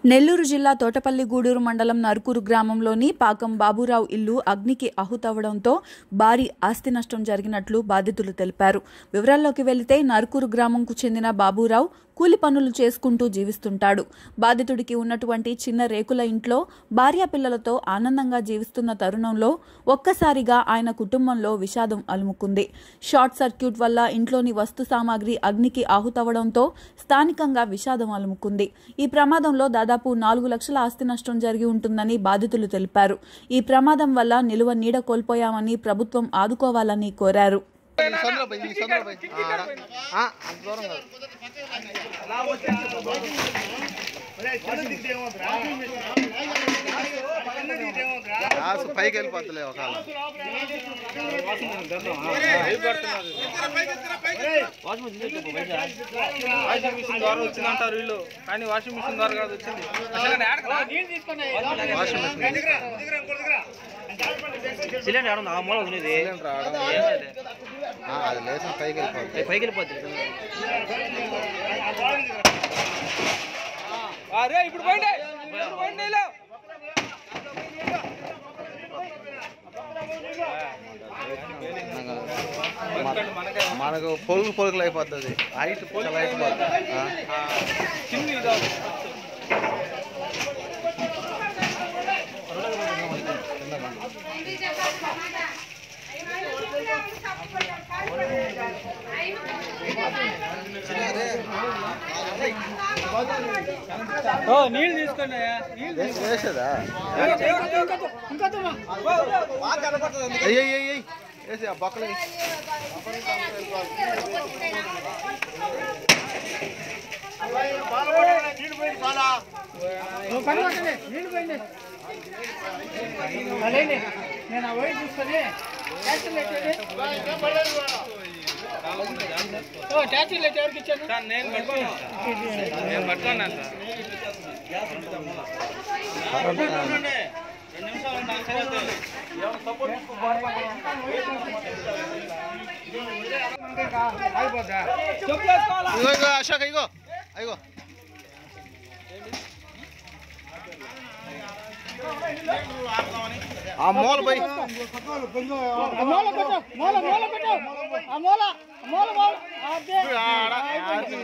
నెల్లూరు జిల్లా తోటపల్లి గూడూరు మండలం నరుకూరు గ్రామంలోని పాకం బాబురావు ఇల్లు అగ్నికి ఆహుతవడంతో భారీ ఆస్తి నష్టం జరిగినట్లు బాధితులు తెలిపారు వివరాల్లోకి వెళితే నరుకూరు గ్రామంకు చెందిన బాబురావు కూలి పనులు చేసుకుంటూ జీవిస్తుంటాడు బాధితుడికి ఉన్నటువంటి చిన్న రేకుల ఇంట్లో భార్య పిల్లలతో ఆనందంగా జీవిస్తున్న తరుణంలో ఒక్కసారిగా ఆయన కుటుంబంలో విషాదం అలుముకుంది షార్ట్ సర్క్యూట్ వల్ల ఇంట్లోని వస్తు సామాగ్రి అగ్నికి ఆహుతవడంతో స్థానికంగా విషాదం అలుముకుంది ఈ ప్రమాదంలో దాదాపు నాలుగు లక్షల ఆస్తి నష్టం జరిగి ఉంటుందని బాధితులు తెలిపారు ఈ ప్రమాదం వల్ల నిలువ నీడ కోల్పోయామని ప్రభుత్వం ఆదుకోవాలని కోరారు ఈ సందులో పోయి, ఈ సందులో పోయి. ఆ, ఆడ. ఆ, అంత దూరం కాదు. గ్యాస్ పైకి వెళ్ళిపోద్దులే ఒక వాషింగ్ మిషన్ ద్వారా వచ్చిందంటారు వీళ్ళు కానీ వాషింగ్ మిషన్ ద్వారా కాదు వచ్చింది వాషింగ్ మెషిన్ సిలిండర్ ఆడ ఉంది ఆ మూల వదిలేది సిలిండర్ ఆడ. ఏమది? ఆ, అది లేచిన పైకి వెళ్ళిపోద్ది అది పైకి వెళ్ళిపోతుంది అరే ఇప్పుడు పోయిండే ఇప్పుడు పోయిండే నీళ్ళు. మన- మనకు పొలుగు పొలుగులు అయిపోతుంది హైట్ చాలా హైట్ పోతుంది ఆ. చిన్న ఇది అవుతుంది. ఓ నీళ్ళు తీసుకోండి అయ్యా. నీళ్ళు వే- వేసేదా తీసుకో. అయ్యి అయ్యి అయ్యి వేసి ఆ బొక్కలు వేసి. నేను ఆ వైపు చూసుకొని ట్యాక్సీలు ఎక్కేది. ఓ, ట్యాక్సీలు ఎక్కి ఎవరికి ఇచ్చాను సార్ నేను పట్టుకున్నాను సార్. నేను పట్టుకున్నాను సార్ చెప్పు వేసుకోవాలా ఇగో ఇగో అశోక్ ఇగో ఇగో ఆ మూల పోయి ఆ మూల పెట్టు మూల మూల పెట్టు ఆ మూల మూల మూల అదే ఆడ ఆడ.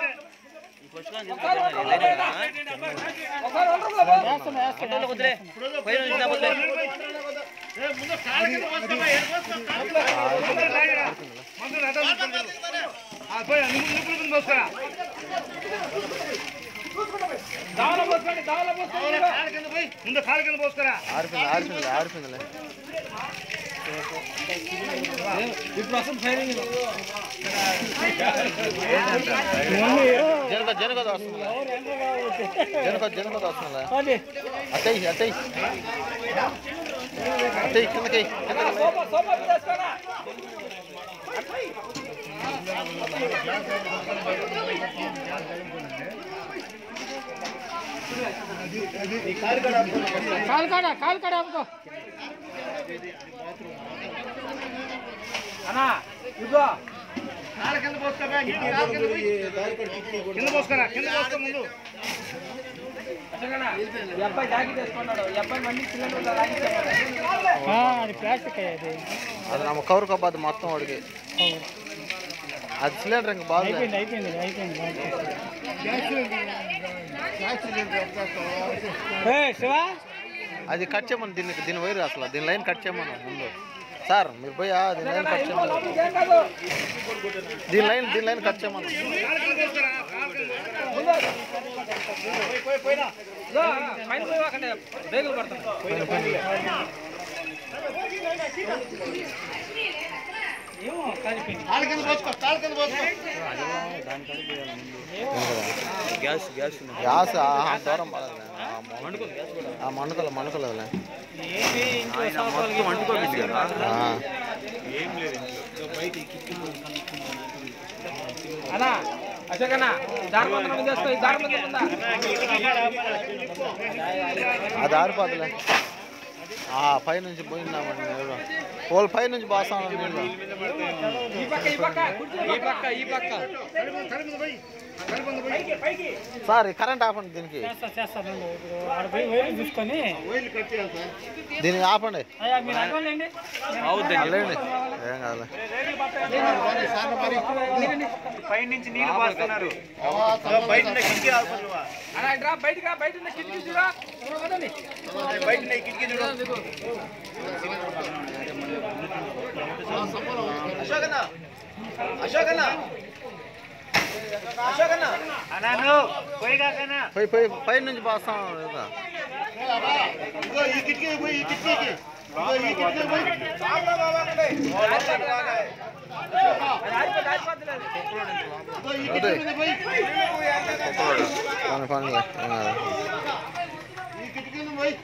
వేస్తున్నా వేస్తున్నా వదిలే పైన నుంచి వదిలే దావలో పోసుకోండి దావలో పోసుకోండి ముందు కాలు కింద పోసుకురా ఆరిపోయింది ఆరిపోయింది ఆరిపోయిందిలే ఇప్పుడు వస్తుంది ఫైరింగ్ జనక జనక వస్తుందిలే జనక జనక వస్తుందిలే అది అట్టయి అట్టయి అట్టయి కిందకి కిందకి సోపా సోపా తీసుకోనా కాలు కాడ కాలు కాడ ఆపుకో అన్నా ఇదిగో కాలు కింద పోసుకోరా నీటి కాలు కింద పోయి. కింద పోసుకురా కింద పోసుకో ముందు అసలు ఈ అబ్బాయి జాకెట్ వేసుకున్నాడు ఈ అబ్బాయి మళ్ళీ సిలిండర్ లాగించాడు ఆ, అది ప్లాస్టిక్ అది అది నమ్మ కవర్ కబ్బది మొత్తం వాడికి అది సిలిండర్ ఇంక బాగుంది అయిపోయింది అయిపోయింది అయిపోయింది ఏ శివ అది కట్ చేయమని దీనికి దీని వైరు అసలు దీని లైన్ కట్ చేయమను ముందు సార్ మీరు పోయి ఆ దీని లైన్ కట్ చేయమని ఏం కాదు దీని లైన్ దీని లైన్ కట్ చేయమను ఇదిగో, పైన పోయి అక్కడ బేగులు పడుతుంది ఏమో కాలిపోయింది కాలు కింద పోసుకో కాలు కింద పోసుకో గ్యాస్ గ్యాస్ గ్యాస్ ఆ దూరం పడదులే. ఆ మణుకలు మణుకలే ఏంటి ఇంకో మొత్తం వండుకోలేదు కదా అన్నా అశోక్ అన్న దారి మందరం చేసుకో ఈ దారి మందరం ఉందా అది ఆరిపోదులే ఆ పై నుంచి పోయిందామండి నీళ్ళు వాళ్ళ పై నుంచి బాస్తాను నీళ్ళు ఈ పక్క ఈ పక్క ఈ పక్క ఈ పక్క కడుపు పోయి పైకి పైకి సార్ ఈ కరెంట్ ఆపండి దీనికి చేస్తా చేస్తాను ఇప్పుడు ఆడ పోయి వైర్లు చూసుకొని వైర్లు కట్ చేయాలి సార్ దీనికి ఆపండి అయ్యా మీరు అడగండి అవుద్దండి లేండి ఏం కాదు పైనుంచి నీళ్లు పోస్తున్నారు బయట ఉన్న కిటికీ ఆపుకోవా అలా రా బయటకు రా బయట ఉన్న కిటికీ చూడా బయట ఉన్న కిటికీ చూడు అశోకన్న అశోకన్న అశోకన్న అన్నాను పోయిగాకన్నా పోయి పోయి పై నుంచి పోస్తాం లేదా? ఇదిగో ఈ కిటికీ పోయి ఈ కిటికీకి ఇదిగో ఈ కిటికీ పోయి ఇదిగో ఈ కిటికీ మీద పోయి పని పని ఏం కాదు ఈ కిటికీ మీద పోయి